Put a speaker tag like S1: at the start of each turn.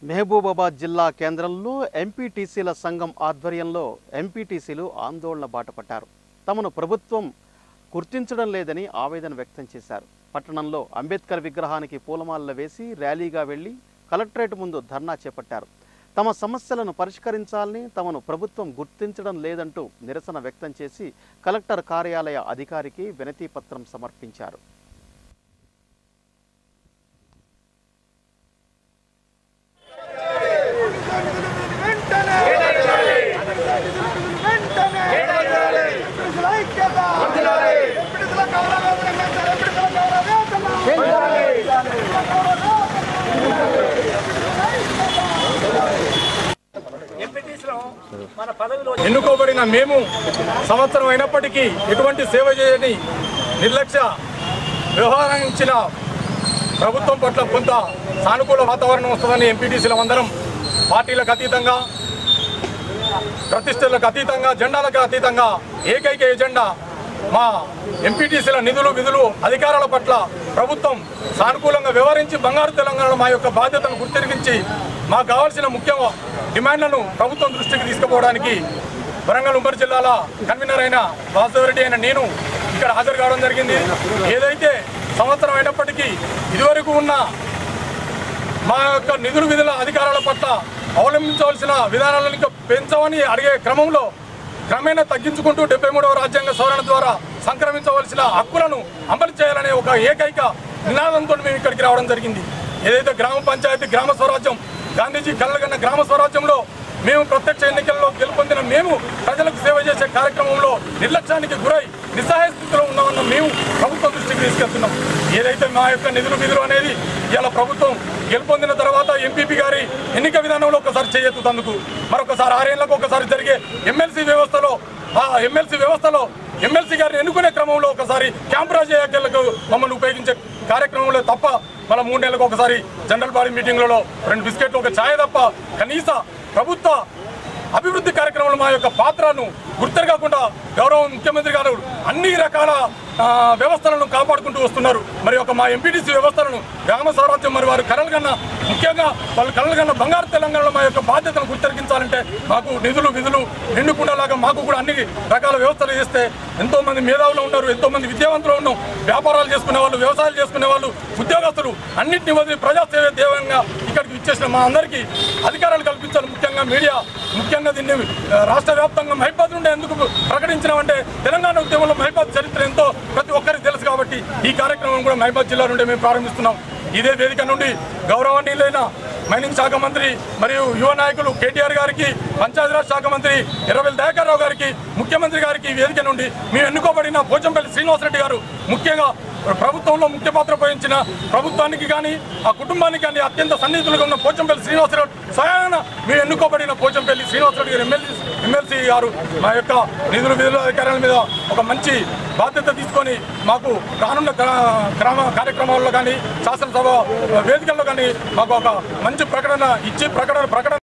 S1: మహబూబాబాద్ జిల్లా కేంద్రంలో ఎంపీటీసీల సంఘం ఆధ్వర్యంలో ఎంపీటీసీలు ఆందోళన బాటపట్టారు తమను ప్రభుత్వం గుర్తించడం లేదని ఆవేదన వ్యక్తం చేశారు పట్టణంలో అంబేద్కర్ విగ్రహానికి పూలమాలలు వేసి ర్యాలీగా వెళ్లి కలెక్టరేట్ ముందు ధర్నా చేపట్టారు తమ సమస్యలను పరిష్కరించాలని తమను ప్రభుత్వం గుర్తించడం లేదంటూ నిరసన వ్యక్తం చేసి కలెక్టర్ కార్యాలయ అధికారికి వినతి పత్రం సమర్పించారు
S2: వెంటనే వెంటనే ఎంపీటీసీల ఐక్యత ఎంపీటీసీల కౌరవేతనం ఎంపీటీసీల
S3: ఎన్నుకోబడిన మేము సంవత్సరం అయినప్పటికీ ఎటువంటి సేవ చేయని నిర్లక్ష్య వ్యవహరించిన ప్రభుత్వం పట్ల కొంత సానుకూల వాతావరణం వస్తుందని ఎంపీటీసీల అందరం పార్టీలకు అతీతంగా ప్రతిష్టలకు అతీతంగా జెండాలకు అతీతంగా ఏకైక ఎజెండా మా ఎంపీటీసీల నిధులు విధులు అధికారాల పట్ల ప్రభుత్వం సానుకూలంగా వ్యవహరించి బంగారు తెలంగాణ మా యొక్క బాధ్యతను గుర్తిరిగించి మాకు కావాల్సిన ముఖ్య డిమాండ్లను ప్రభుత్వం దృష్టికి తీసుకుపోవడానికి వరంగల్ ఉమ్మడి జిల్లాల కన్వీనర్ అయిన వాసవరెడ్డి అయిన నేను ఇక్కడ హాజరు కావడం జరిగింది ఏదైతే సంవత్సరం అయినప్పటికీ ఇదివరకు ఉన్న మా యొక్క నిధులు విధుల అధికారాల పట్ల అవలంబించవలసిన విధానాలను ఇంకా పెంచమని అడిగే క్రమంలో క్రమేణా తగ్గించుకుంటూ డెబ్బై మూడవ రాజ్యాంగ సవరణ ద్వారా సంక్రమించవలసిన హక్కులను అమలు చేయాలనే ఒక ఏకైక నినాదంతో మేము ఇక్కడికి రావడం జరిగింది ఏదైతే గ్రామ పంచాయతీ గ్రామ స్వరాజ్యం గాంధీజీ కళ్ళగన్న గ్రామ స్వరాజ్యంలో మేము ప్రత్యక్ష ఎన్నికల్లో గెలుపొందిన మేము ప్రజలకు సేవ చేసే కార్యక్రమంలో నిర్లక్ష్యానికి గురై నిస్సహాయ స్థితిలో ఉన్నామన్న మేము ప్రభుత్వం దృష్టికి తీసుకెళ్తున్నాం ఏదైతే మా యొక్క నిధులు నిధులు అనేది ఇలా ప్రభుత్వం గెలుపొందిన తర్వాత ఎంపీపీ గారి ఎన్నిక విధానంలో ఒకసారి చేయెత్తుతందుకు మరొకసారి ఆరేళ్లకు ఒకసారి జరిగే ఎమ్మెల్సీ వ్యవస్థలో ఆ ఎమ్మెల్సీ వ్యవస్థలో ఎమ్మెల్సీ గారిని ఎన్నుకునే క్రమంలో ఒకసారి క్యాంప్ రాజకీయాలకు మమ్మల్ని ఉపయోగించే కార్యక్రమంలో తప్ప మన మూడు నెలలకు ఒకసారి జనరల్ బాడీ మీటింగ్లలో రెండు బిస్కెట్లు ఒక ఛాయ్ తప్ప కనీస ప్రభుత్వ అభివృద్ధి కార్యక్రమంలో మా యొక్క పాత్రను గుర్తెరగకుండా గౌరవ ముఖ్యమంత్రి గారు అన్ని రకాల ఆ, వ్యవస్థలను కాపాడుకుంటూ వస్తున్నారు మరి ఒక మా ఎంపీటీసీ వ్యవస్థలను గ్రామ స్వరాజ్యం మరి వారు కలలు కన్నా ముఖ్యంగా వాళ్ళు కలలు కన్నా బంగారు తెలంగాణలో మా యొక్క బాధ్యతను గుర్తెరిగించాలంటే మాకు నిధులు విధులు నిండుకుండేలాగా మాకు కూడా అన్ని రకాల వ్యవస్థలు చేస్తే ఎంతో మంది మేధావులు ఉన్నారు ఎంతో మంది విద్యావంతులు ఉన్నాం వ్యాపారాలు చేసుకునే వాళ్ళు వ్యవసాయాలు చేసుకునే వాళ్ళు ఉద్యోగస్తులు అన్నింటినీ వదిలి ప్రజాసేవ దేవంగా ఇక్కడికి ఇచ్చేసిన మా అందరికీ అధికారాలు కల్పించాలి ముఖ్యంగా మీడియా ముఖ్యంగా దీన్ని ఆ, రాష్ట్ర వ్యాప్తంగా మహిబాద్ నుండి ఎందుకు ప్రకటించినామంటే తెలంగాణ ఉద్యమంలో మహిబాద్ చరిత్ర ఎంతో ప్రతి ఒక్కరికి తెలుసు కాబట్టి ఈ కార్యక్రమం కూడా మహిబాద్ జిల్లా నుండి మేము ప్రారంభిస్తున్నాం ఇదే వేదిక నుండి గౌరవనీయులైన మైనింగ్ శాఖ మంత్రి మరియు యువ నాయకులు కేటీఆర్ గారికి పంచాయతీరాజ్ శాఖ మంత్రి ఎర్రవెల్లి దయాకర్ రావు గారికి ముఖ్యమంత్రి గారికి ఈ వేదిక నుండి మేము ఎన్నుకోబడిన పోచంపల్లి శ్రీనివాసరెడ్డి గారు ముఖ్యంగా ప్రభుత్వంలో ముఖ్య పాత్ర పోయించిన ప్రభుత్వానికి కానీ ఆ కుటుంబానికి కానీ అత్యంత సన్నిహితులుగా ఉన్న పోచంపల్లి శ్రీనివాసరెడ్డి స్వయాన మేము ఎన్నుకోబడిన పోచంపల్లి శ్రీనివాసరెడ్డి గారు ఎమ్మెల్యే ఎమ్మెల్సీ గారు మా యొక్క నిధులు విధుల అధికారుల మీద ఒక మంచి బాధ్యత తీసుకొని మాకు రానున్న గ్రా- గ్రామ కార్యక్రమాల్లో కానీ శాసనసభ వేదికల్లో కానీ మాకు ఒక మంచి ప్రకటన ఇచ్చి ప్రకటన ప్రకటన